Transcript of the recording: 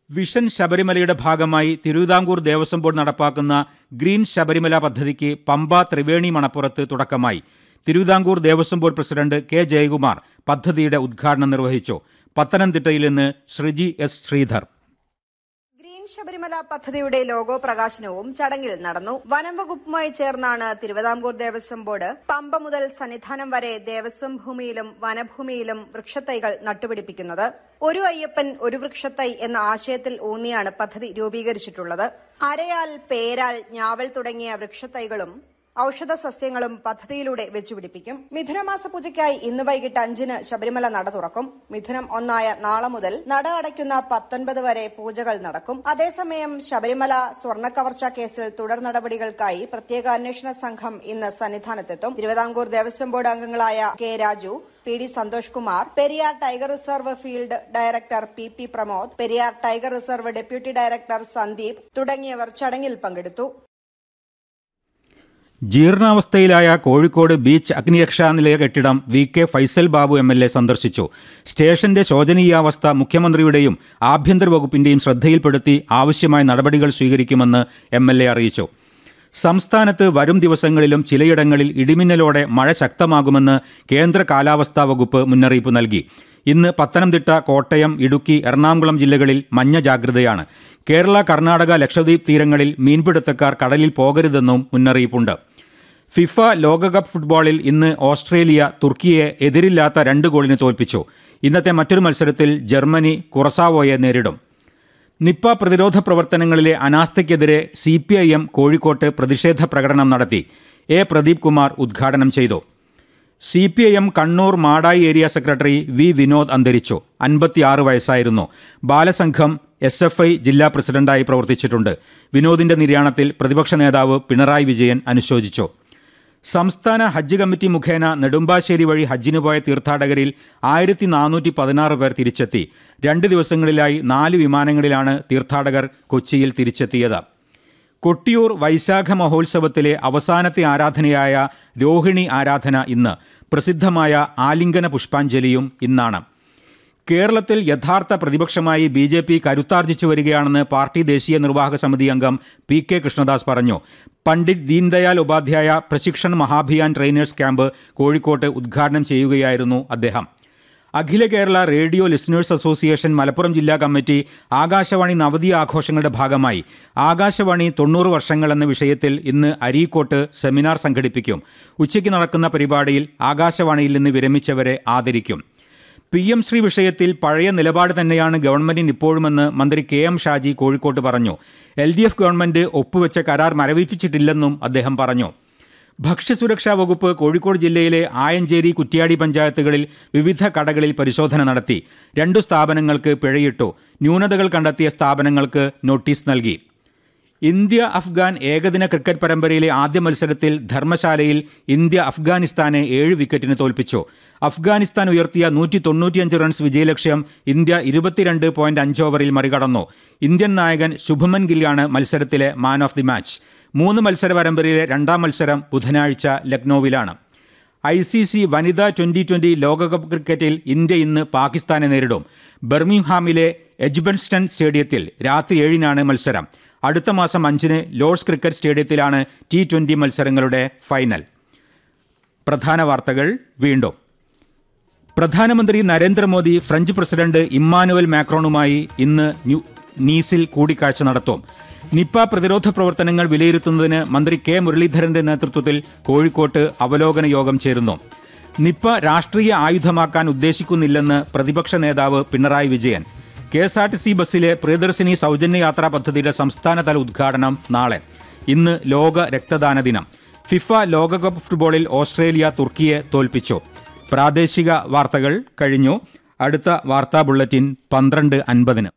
vision ശബരിമലയുടെ ഭാഗമായി Thiruvithamkoor Devaswom board നടപ്പാക്കുന്ന ഗ്രീൻ ശബരിമല പദ്ധതിക്ക് പമ്പ ത്രിവേണി മണപ്പുറത്ത് തുടക്കമായി Thiruvithamkoor Devaswom board president K Jayakumar പദ്ധതിയുടെ ഉദ്ഘാടനം നിർവഹിച്ചു പത്തനംതിട്ടയിൽ നിന്ന് ശ്രീജി എസ് ശ്രീധർ ഗ്രീൻ ശബരിമല പദ്ധതിയുടെ ലോഗോ പ്രകാശനവും ചടങ്ങിൽ നടന്നു വനം വകുപ്പുമായി ചേർന്നാണ് തിരുവിതാംകൂർ ദേവസ്വം ബോർഡ് പമ്പ മുതൽ സന്നിധാനം വരെ ദേവസ്വം ഭൂമിയിലും വനഭൂമിയിലും വൃക്ഷത്തൈകൾ നട്ടുപിടിപ്പിക്കുന്നത് ഒരു അയ്യപ്പൻ ഒരു വൃക്ഷത്തൈ എന്ന ആശയത്തിൽ ഊന്നിയാണ് പദ്ധതി രൂപീകരിച്ചിട്ടുള്ളത് അരയാൽ പേരാൽ ഞാവൽ തുടങ്ങിയ വൃക്ഷത്തൈകളും ഔഷധ സസ്യങ്ങളും പദ്ധതിയിലൂടെ വെച്ചുപിടിപ്പിക്കും മിഥുനമാസ പൂജയ്ക്കായി ഇന്ന് വൈകിട്ട് അഞ്ചിന് ശബരിമല നട തുറക്കും മിഥുനം ഒന്നായ നാളെ മുതൽ നട അടയ്ക്കുന്ന പത്തൊൻപത് വരെ പൂജകൾ നടക്കും അതേസമയം ശബരിമല സ്വർണ്ണക്കവർച്ച കേസിൽ തുടർ നടപടികൾക്കായി പ്രത്യേക അന്വേഷണ സംഘം ഇന്ന് സന്നിധാനത്തെത്തും തിരുവിതാംകൂർ ദേവസ്വം ബോർഡ് അംഗങ്ങളായ K Raju P D Santhosh Kumar Periyar tiger reserve field director P P Pramod Periyar tiger reserve deputy director Sandeep തുടങ്ങിയവർ ചടങ്ങിൽ പങ്കെടുത്തു ജീർണാവസ്ഥയിലായ കോഴിക്കോട് ബീച്ച് അഗ്നിരക്ഷാ നിലയ കെട്ടിടം V K Faisal Babu M L A സന്ദർശിച്ചു സ്റ്റേഷന്റെ ശോചനീയാവസ്ഥ മുഖ്യമന്ത്രിയുടെയും ആഭ്യന്തര വകുപ്പിന്റെയും ശ്രദ്ധയിൽപ്പെടുത്തി ആവശ്യമായ നടപടികൾ സ്വീകരിക്കുമെന്ന് എം എൽ എ അറിയിച്ചു സംസ്ഥാനത്ത് വരും ദിവസങ്ങളിലും ചിലയിടങ്ങളിൽ ഇടിമിന്നലോടെ മഴ ശക്തമാകുമെന്ന് കേന്ദ്ര കാലാവസ്ഥാ വകുപ്പ് മുന്നറിയിപ്പ് നൽകി ഇന്ന് പത്തനംതിട്ട കോട്ടയം ഇടുക്കി എറണാകുളം ജില്ലകളിൽ മഞ്ഞ ജാഗ്രതയാണ് കേരള കർണാടക ലക്ഷദ്വീപ് തീരങ്ങളിൽ മീൻപിടുത്തക്കാർ കടലിൽ പോകരുതെന്നും മുന്നറിയിപ്പുണ്ട് ഫിഫ ലോകകപ്പ് ഫുട്ബോളിൽ ഇന്ന് ഓസ്ട്രേലിയ തുർക്കിയെ എതിരില്ലാത്ത രണ്ട് ഗോളിന് തോൽപ്പിച്ചു ഇന്നത്തെ മറ്റൊരു മത്സരത്തിൽ ജർമ്മനി കുറസാവോയെ നേരിടും നിപ്പ പ്രതിരോധ പ്രവർത്തനങ്ങളിലെ അനാസ്ഥയ്ക്കെതിരെ സി പി ഐ എം കോഴിക്കോട്ട് പ്രതിഷേധ പ്രകടനം നടത്തി എ പ്രദീപ് കുമാർ ഉദ്ഘാടനം ചെയ്തു C P I M Kannur Madayi area secretary V Vinod അന്തരിച്ചു അൻപത്തിയാറ് വയസ്സായിരുന്നു ബാലസംഘം എസ് എഫ് ഐ ജില്ലാ പ്രസിഡന്റായി പ്രവർത്തിച്ചിട്ടുണ്ട് വിനോദിന്റെ നിര്യാണത്തിൽ പ്രതിപക്ഷ നേതാവ് പിണറായി വിജയൻ അനുശോചിച്ചു സംസ്ഥാന ഹജ്ജ് കമ്മിറ്റി മുഖേന നെടുമ്പാശ്ശേരി വഴി ഹജ്ജിന് പോയ തീർത്ഥാടകരിൽ ആയിരത്തി നാനൂറ്റി പതിനാറ് പേർ തിരിച്ചെത്തി രണ്ട് ദിവസങ്ങളിലായി നാല് വിമാനങ്ങളിലാണ് തീർത്ഥാടകർ കൊച്ചിയിൽ തിരിച്ചെത്തിയത് കൊട്ടിയൂർ വൈശാഖ മഹോത്സവത്തിലെ അവസാനത്തെ ആരാധനയായ രോഹിണി ആരാധന ഇന്ന് പ്രസിദ്ധമായ ആലിംഗന പുഷ്പാഞ്ജലിയും ഇന്നാണ് കേരളത്തിൽ യഥാർത്ഥ പ്രതിപക്ഷമായി ബി ജെ പി കരുത്താർജിച്ചു വരികയാണെന്ന് പാർട്ടി ദേശീയ നിർവാഹക സമിതി അംഗം പി കെ കൃഷ്ണദാസ് പറഞ്ഞു പണ്ഡിറ്റ് ദീൻദയാൽ ഉപാധ്യായ പ്രശിക്ഷൺ മഹാഭിയാൻ ട്രെയിനേഴ്സ് ക്യാമ്പ് കോഴിക്കോട്ട് ഉദ്ഘാടനം ചെയ്യുകയായിരുന്നു അദ്ദേഹം Akhila Kerala radio listeners association Malappuram ജില്ലാ കമ്മിറ്റി ആകാശവാണി നവതി ആഘോഷങ്ങളുടെ ഭാഗമായി ആകാശവാണി തൊണ്ണൂറ് വർഷങ്ങൾ എന്ന വിഷയത്തിൽ ഇന്ന് അരീക്കോട്ട് സെമിനാർ സംഘടിപ്പിക്കും ഉച്ചയ്ക്ക് നടക്കുന്ന പരിപാടിയിൽ ആകാശവാണിയിൽ നിന്ന് വിരമിച്ചവരെ ആദരിക്കും പി എം ശ്രീ വിഷയത്തിൽ പഴയ നിലപാട് തന്നെയാണ് ഗവൺമെന്റിന് ഇപ്പോഴുമെന്ന് മന്ത്രി കെ എം ഷാജി കോഴിക്കോട്ട് പറഞ്ഞു എൽ ഡി എഫ് ഗവൺമെന്റ് ഒപ്പുവെച്ച കരാർ മരവിപ്പിച്ചിട്ടില്ലെന്നും അദ്ദേഹം പറഞ്ഞു ഭക്ഷ്യസുരക്ഷാ വകുപ്പ് കോഴിക്കോട് ജില്ലയിലെ ആയഞ്ചേരി കുറ്റ്യാടി പഞ്ചായത്തുകളിൽ വിവിധ കടകളിൽ പരിശോധന നടത്തി രണ്ടു സ്ഥാപനങ്ങൾക്ക് പിഴയിട്ടു ന്യൂനതകൾ കണ്ടെത്തിയ സ്ഥാപനങ്ങൾക്ക് നോട്ടീസ് നൽകി ഇന്ത്യ അഫ്ഗാൻ ഏകദിന ക്രിക്കറ്റ് പരമ്പരയിലെ ആദ്യ മത്സരത്തിൽ ധർമ്മശാലയിൽ ഇന്ത്യ അഫ്ഗാനിസ്ഥാനെ ഏഴ് വിക്കറ്റിന് തോൽപ്പിച്ചു അഫ്ഗാനിസ്ഥാൻ ഉയർത്തിയ നൂറ്റി തൊണ്ണൂറ്റിയഞ്ച് റൺസ് വിജയലക്ഷ്യം ഇന്ത്യ ഇരുപത്തിരണ്ട് പോയിന്റ് അഞ്ച് ഓവറിൽ മറികടന്നു ഇന്ത്യൻ നായകൻ ശുഭമൻ ഗില്ലാണ് മത്സരത്തിലെ മാൻ ഓഫ് ദി മാച്ച് മൂന്ന് മത്സര പരമ്പരയിലെ രണ്ടാം മത്സരം ബുധനാഴ്ച ലക്നൌവിലാണ് ഐ സി സി വനിതാ ട്വന്റി ട്വന്റി ലോകകപ്പ് ക്രിക്കറ്റിൽ ഇന്ത്യ ഇന്ന് പാകിസ്ഥാനെ നേരിടും ബർമിംഗ്ഹാമിലെ എജ്ബൻസ്റ്റൺ സ്റ്റേഡിയത്തിൽ രാത്രി ഏഴിനാണ് മത്സരം അടുത്ത മാസം അഞ്ചിന് ലോർഡ്സ് ക്രിക്കറ്റ് സ്റ്റേഡിയത്തിലാണ് ടി ട്വന്റി മത്സരങ്ങളുടെ ഫൈനൽ പ്രധാന വാർത്തകൾ വീണ്ടും പ്രധാനമന്ത്രി നരേന്ദ്രമോദി ഫ്രഞ്ച് പ്രസിഡന്റ് ഇമ്മാനുവൽ മാക്രോണുമായി ഇന്ന് ന്യൂ നീസിൽ കൂടിക്കാഴ്ച നടത്തും നിപ്പ പ്രതിരോധ പ്രവർത്തനങ്ങൾ വിലയിരുത്തുന്നതിന് മന്ത്രി കെ മുരളീധരന്റെ നേതൃത്വത്തിൽ കോഴിക്കോട്ട് അവലോകന യോഗം ചേരുന്നു നിപ്പ രാഷ്ട്രീയ ആയുധമാക്കാൻ ഉദ്ദേശിക്കുന്നില്ലെന്ന് പ്രതിപക്ഷ നേതാവ് Pinarayi Vijayan K S R T C ബസ്സിലെ പ്രിയദർശിനി സൗജന്യ യാത്രാ പദ്ധതിയുടെ സംസ്ഥാനതല ഉദ്ഘാടനം നാളെ ഇന്ന് ലോക രക്തദാന ദിനം ഫിഫ ലോകകപ്പ് ഫുട്ബോളിൽ ഓസ്ട്രേലിയ തുർക്കിയെ തോൽപ്പിച്ചു പ്രാദേശിക വാർത്തകൾ കഴിഞ്ഞു അടുത്ത വാർത്താ ബുള്ളറ്റിൻ പന്ത്രണ്ട് അൻപതിന്